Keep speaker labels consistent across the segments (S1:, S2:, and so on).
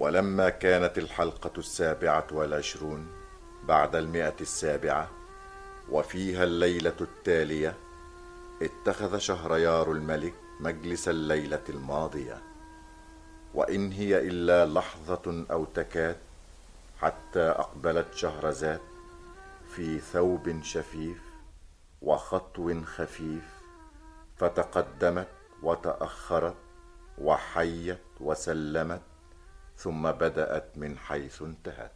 S1: ولما كانت الحلقة السابعة والعشرون بعد المئة السابعة وفيها الليلة التالية اتخذ شهريار الملك مجلس الليلة الماضية وإن هي إلا لحظة أو تكاد حتى أقبلت شهرزاد في ثوب شفيف وخطو خفيف فتقدمت وتأخرت وحيت وسلمت ثم بدأت من حيث انتهت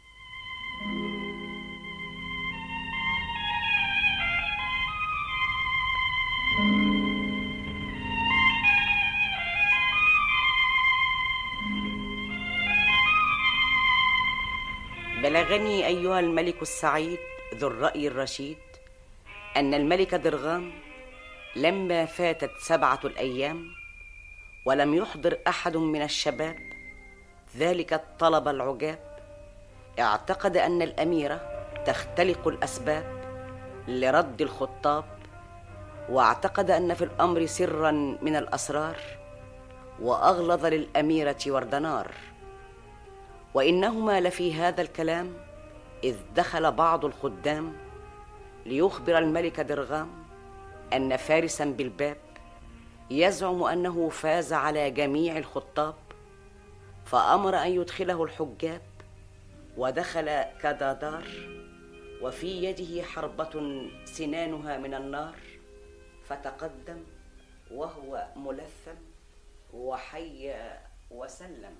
S2: بلغني أيها الملك السعيد ذو الرأي الرشيد أن الملك درغام لما فاتت سبعة الأيام ولم يحضر أحد من الشباب ذلك الطلب العجاب اعتقد أن الأميرة تختلق الأسباب لرد الخطاب واعتقد أن في الأمر سرا من الأسرار وأغلظ للأميرة وردنار وإنهما لفي هذا الكلام إذ دخل بعض الخدام ليخبر الملك درغام أن فارسا بالباب يزعم أنه فاز على جميع الخطاب فأمر أن يدخله الحجاب ودخل كدادار وفي يده حربة سنانها من النار فتقدم وهو ملثم وحي وسلم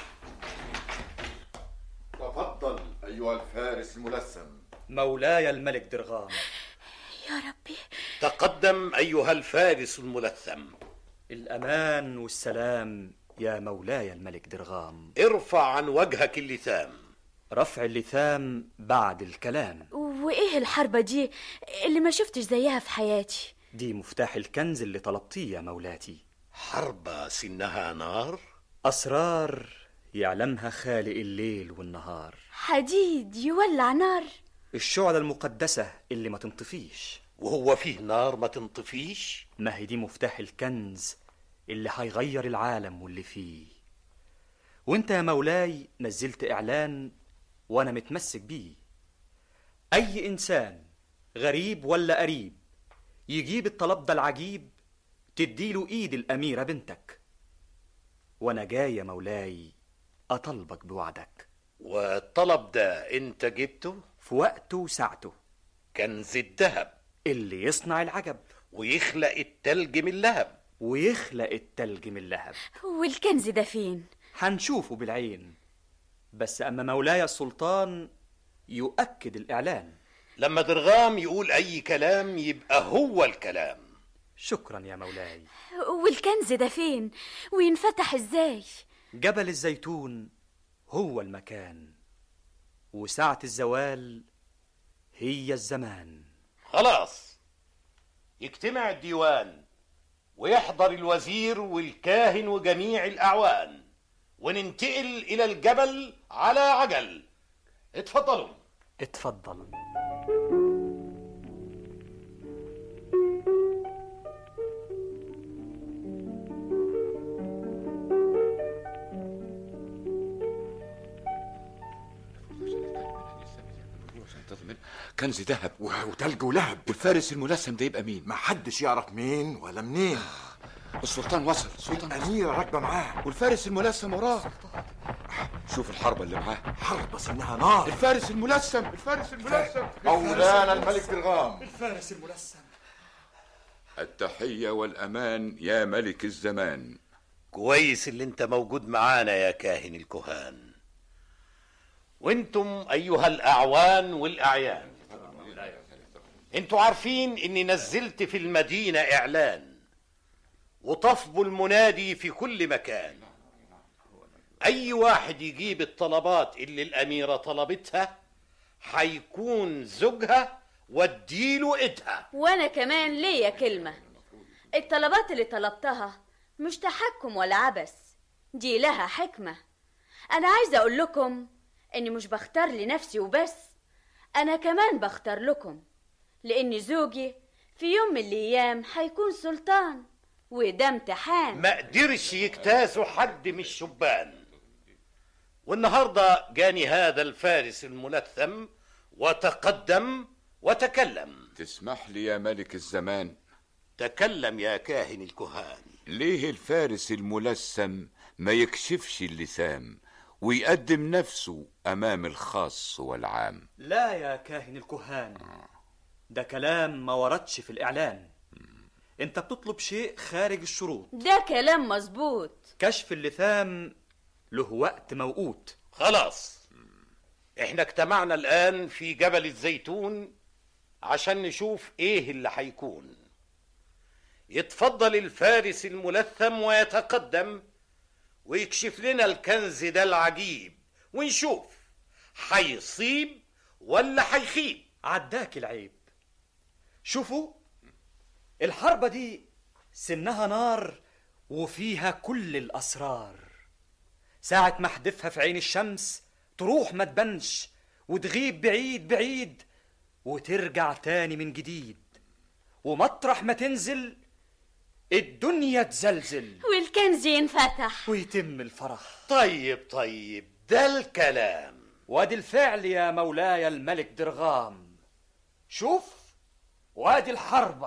S1: تفضل أيها الفارس الملثم
S3: مولاي الملك درغام
S4: يا ربي
S5: تقدم أيها الفارس الملثم
S3: الأمان والسلام يا مولاي الملك درغام
S5: ارفع عن وجهك اللثام
S3: رفع اللثام بعد الكلام
S4: وايه الحربة دي اللي ما شفتش زيها في حياتي
S3: دي مفتاح الكنز اللي طلبتيه يا مولاتي
S5: حربة سنها نار
S3: أسرار يعلمها خالق الليل والنهار
S4: حديد يولع نار
S3: الشعلة المقدسة اللي ما تنطفيش
S5: وهو فيه نار ما تنطفيش
S3: ما هي دي مفتاح الكنز اللي هيغير العالم واللي فيه وانت يا مولاي نزلت اعلان وانا متمسك بيه اي انسان غريب ولا قريب يجيب الطلب ده العجيب تديله ايد الاميره بنتك وانا جاي يا مولاي اطلبك بوعدك
S5: والطلب ده انت جبته
S3: في وقته وساعته
S5: كنز الذهب
S3: اللي يصنع العجب
S5: ويخلق التلج من لهب
S3: ويخلق التلج من لهب
S4: والكنز ده فين
S3: هنشوفه بالعين بس اما مولاي السلطان يؤكد الاعلان
S5: لما درغام يقول اي كلام يبقى هو الكلام
S3: شكرا يا مولاي
S4: والكنز ده فين وينفتح ازاي
S3: جبل الزيتون هو المكان وساعة الزوال هي الزمان
S5: خلاص يجتمع الديوان ويحضر الوزير والكاهن وجميع الأعوان وننتقل إلى الجبل على عجل اتفضلوا
S3: اتفضل
S6: كنز ذهب
S7: وتلج ولهب
S6: والفارس الملثم ده يبقى مين؟
S7: ما حدش يعرف مين ولا منين
S6: السلطان وصل السلطان وصل.
S7: الأميرة راكبة معاه
S6: والفارس الملثم وراه شوف الحربة اللي معاه
S7: حربة سنها نار
S6: الفارس الملثم الفارس الملثم
S1: مولانا الملك درغام
S3: الفارس الملثم
S8: التحية والأمان يا ملك الزمان
S5: كويس اللي انت موجود معانا يا كاهن الكهان وانتم ايها الاعوان والاعيان انتوا عارفين اني نزلت في المدينة اعلان وطفب المنادي في كل مكان اي واحد يجيب الطلبات اللي الاميرة طلبتها حيكون زوجها واديله ايدها
S4: وانا كمان ليا كلمة الطلبات اللي طلبتها مش تحكم ولا عبث دي لها حكمة انا عايزة اقول لكم اني مش بختار لنفسي وبس انا كمان بختار لكم لان زوجي في يوم من الايام هيكون سلطان وده امتحان
S5: ما قدرش يجتازوا حد من الشبان والنهارده جاني هذا الفارس الملثم وتقدم وتكلم
S8: تسمح لي يا ملك الزمان
S5: تكلم يا كاهن الكهان
S8: ليه الفارس الملثم ما يكشفش اللسام ويقدم نفسه أمام الخاص والعام
S3: لا يا كاهن الكهان ده كلام ما وردش في الإعلان انت بتطلب شيء خارج الشروط
S4: ده كلام مظبوط
S3: كشف اللثام له وقت موقوت
S5: خلاص احنا اجتمعنا الآن في جبل الزيتون عشان نشوف ايه اللي هيكون يتفضل الفارس الملثم ويتقدم ويكشف لنا الكنز ده العجيب ونشوف هيصيب ولا هيخيب
S3: عداك العيب شوفوا الحربة دي سنها نار وفيها كل الأسرار ساعة ما احدفها في عين الشمس تروح ما تبانش وتغيب بعيد بعيد وترجع تاني من جديد ومطرح ما تنزل الدنيا تزلزل
S4: والكنز ينفتح
S3: ويتم الفرح
S5: طيب طيب ده الكلام
S3: وادي الفعل يا مولاي الملك درغام شوف وادي الحربة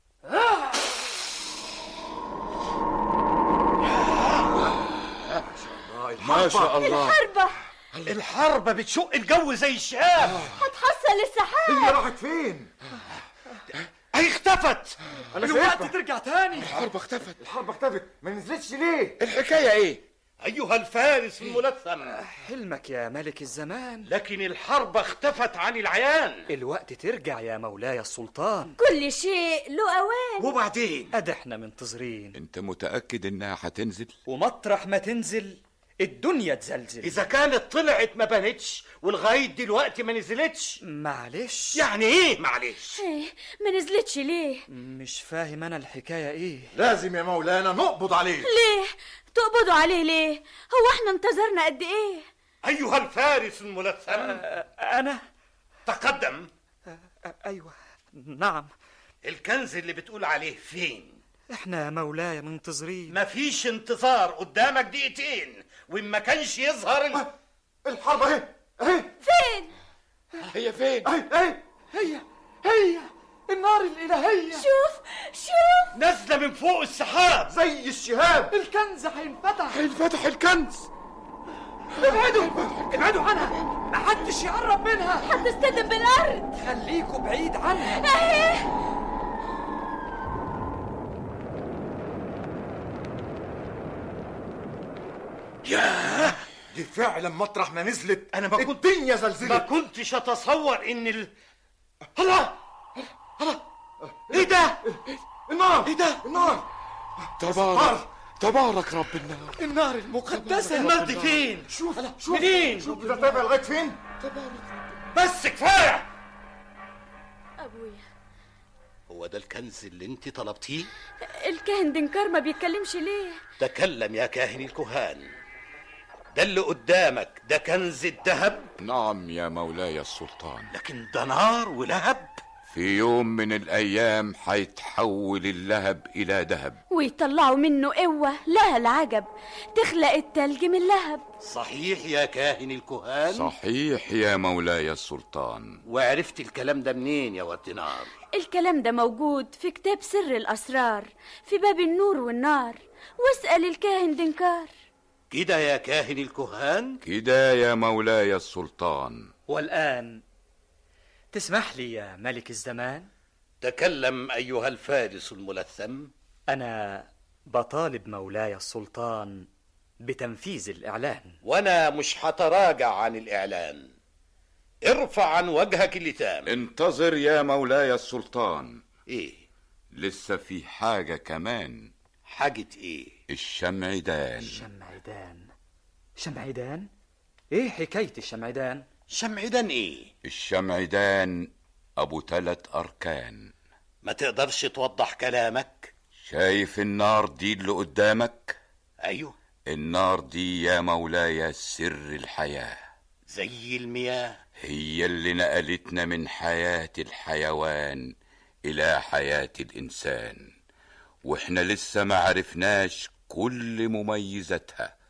S8: ما شاء الله
S4: حربة
S5: الحربة بتشق الجو زي الشهاب
S4: هتحصل السحاب
S7: هي راحت فين؟
S5: هي اختفت
S7: انا
S3: الوقت
S7: شايفها
S3: ترجع تاني
S8: الحرب اختفت
S7: الحرب اختفت ما نزلتش ليه؟
S8: الحكاية ايه
S5: أيها الفارس الملثم
S3: حلمك يا ملك الزمان
S5: لكن الحرب اختفت عن العيان
S3: الوقت ترجع يا مولاي السلطان
S4: كل شيء له أوان
S5: وبعدين
S3: ادي احنا منتظرين
S8: انت متأكد انها هتنزل
S3: ومطرح ما تنزل الدنيا تزلزل
S5: إذا كانت طلعت ما بانتش ولغاية دلوقتي ما نزلتش
S3: معلش
S5: يعني إيه معلش
S4: إيه، ما نزلتش ليه
S3: مش فاهم انا الحكاية ايه
S7: لازم يا مولانا نقبض عليه
S4: ليه تقبضوا عليه ليه هو احنا انتظرنا قد ايه
S5: أيها الفارس الملثم
S3: انا
S5: تقدم
S3: أ- ايوه نعم
S5: الكنز اللي بتقول عليه فين
S3: احنا يا مولاي منتظرين
S5: مفيش انتظار قدامك دقيقتين وإن ما كانش يظهر ال...
S7: الحرب اهي اهي
S4: فين
S8: هي فين
S7: اهي اهي
S3: هي هي النار الإلهية
S4: شوف شوف
S5: نازلة من فوق السحاب
S7: زي الشهاب
S3: الكنز هينفتح
S8: هينفتح الكنز
S3: ابعدوا ابعدوا عنها محدش يقرب منها
S4: هتصطدم بالارض
S3: خليكوا بعيد عنها
S4: اهي
S7: دي فعلا مطرح ما نزلت
S5: أنا ما كنت-
S7: الدنيا
S5: ما
S7: زلزلت
S5: كنتش أتصور إن ال... الله الله إيه ده؟
S7: النار
S5: إيه ده؟
S7: النار
S8: تبارك تبارك رب النار
S3: النار المقدسة
S5: النار دي فين؟
S7: شوف شوف
S5: منين؟
S7: شوف ده تابع لغايه فين؟
S5: بس كفاية
S4: ابويا
S5: هو ده الكنز اللي انت طلبتيه؟
S4: الكاهن دنكار ما بيتكلمش ليه
S5: تكلم يا كاهن الكهان ده اللي قدامك ده كنز الذهب
S8: نعم يا مولاي السلطان
S5: لكن ده نار ولهب
S8: في يوم من الأيام حيتحول اللهب إلى ذهب
S4: ويطلعوا منه قوة لها العجب تخلق التلج من لهب
S5: صحيح يا كاهن الكهان
S8: صحيح يا مولاي السلطان
S5: وعرفت الكلام ده منين يا ود نار
S4: الكلام ده موجود في كتاب سر الأسرار في باب النور والنار واسأل الكاهن دنكار
S5: كده يا كاهن الكهان
S8: كده يا مولاي السلطان
S3: والآن تسمح لي يا ملك الزمان
S5: تكلم أيها الفارس الملثم
S3: أنا بطالب مولاي السلطان بتنفيذ الإعلان
S5: وأنا مش هتراجع عن الإعلان ارفع عن وجهك اللثام
S8: انتظر يا مولاي السلطان
S5: إيه
S8: لسه في حاجة كمان
S5: حاجة إيه
S8: الشمعدان
S3: شمعدان شمعدان؟ إيه حكاية الشمعدان؟
S5: شمعدان إيه
S8: الشمعدان أبو تلت أركان
S5: ما تقدرش توضح كلامك
S8: شايف النار دي اللي قدامك
S5: أيوه
S8: النار دي يا مولاي سر الحياة
S5: زي المياه
S8: هي اللي نقلتنا من حياة الحيوان إلى حياة الإنسان وإحنا لسه ما عرفناش كل مميزاتها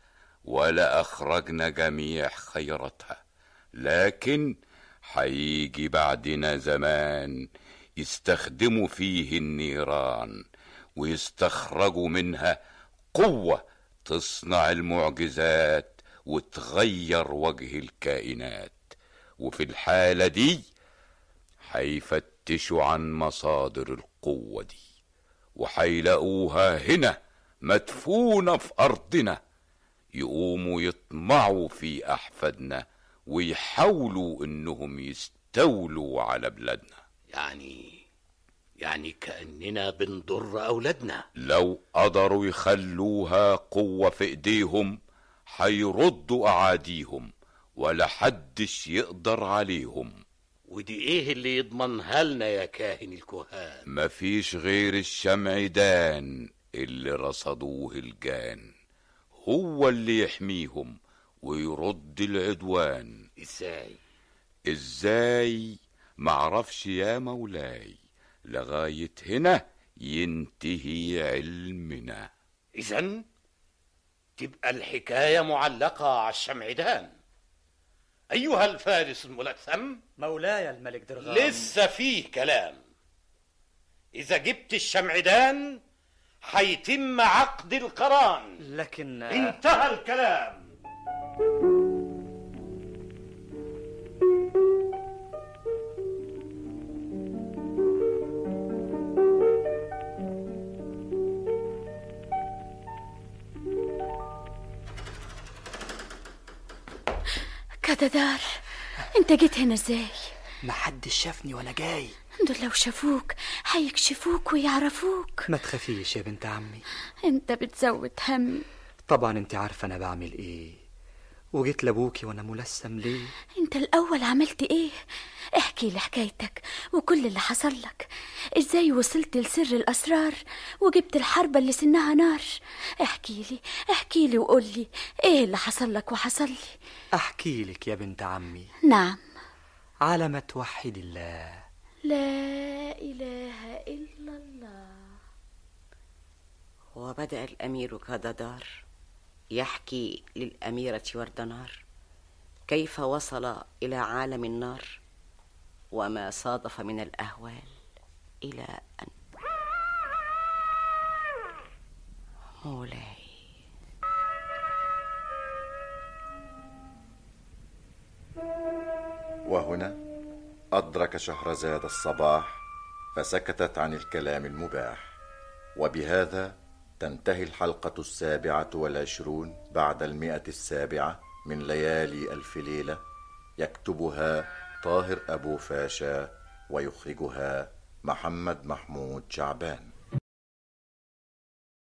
S8: ولا أخرجنا جميع خيرتها لكن هيجي بعدنا زمان يستخدموا فيه النيران ويستخرجوا منها قوة تصنع المعجزات وتغير وجه الكائنات وفي الحالة دي هيفتشوا عن مصادر القوة دي وهيلاقوها هنا مدفونة في أرضنا يقوموا يطمعوا في أحفادنا ويحاولوا إنهم يستولوا على بلادنا
S5: يعني يعني كأننا بنضر أولادنا
S8: لو قدروا يخلوها قوة في إيديهم هيردوا أعاديهم ولا حدش يقدر عليهم
S5: ودي إيه اللي يضمنها لنا يا كاهن الكهان
S8: مفيش غير الشمعدان اللي رصدوه الجان هو اللي يحميهم ويرد العدوان
S5: إزاي
S8: ازاي معرفش يا مولاي لغاية هنا ينتهي علمنا
S5: إذا تبقى الحكاية معلقة على الشمعدان أيها الفارس الملثم
S3: مولاي الملك درغام
S5: لسه فيه كلام إذا جبت الشمعدان هيتم عقد القران
S3: لكن
S5: انتهى الكلام
S4: كددار انت جيت هنا ازاي
S3: محدش شافني وانا جاي
S4: دول لو شافوك هيكشفوك ويعرفوك
S3: ما تخافيش يا بنت عمي
S4: انت بتزود همي
S3: طبعا انت عارفه انا بعمل ايه وجيت لابوكي وانا ملثم ليه
S4: انت الاول عملت ايه احكي لي حكايتك وكل اللي حصل لك ازاي وصلت لسر الاسرار وجبت الحربة اللي سنها نار احكي لي احكي لي وقول لي ايه اللي حصل لك وحصل لي
S3: احكي لك يا بنت عمي
S4: نعم
S3: على ما توحد الله
S4: لا اله الا الله
S2: وبدأ الأمير كددار يحكي للأميرة وردنار كيف وصل إلى عالم النار وما صادف من الأهوال إلى أن مولاي
S1: وهنا أدرك شهرزاد الصباح فسكتت عن الكلام المباح وبهذا تنتهي الحلقة السابعة والعشرون بعد المئة السابعة من ليالي ألف ليلة يكتبها طاهر أبو فاشا ويخرجها محمد محمود شعبان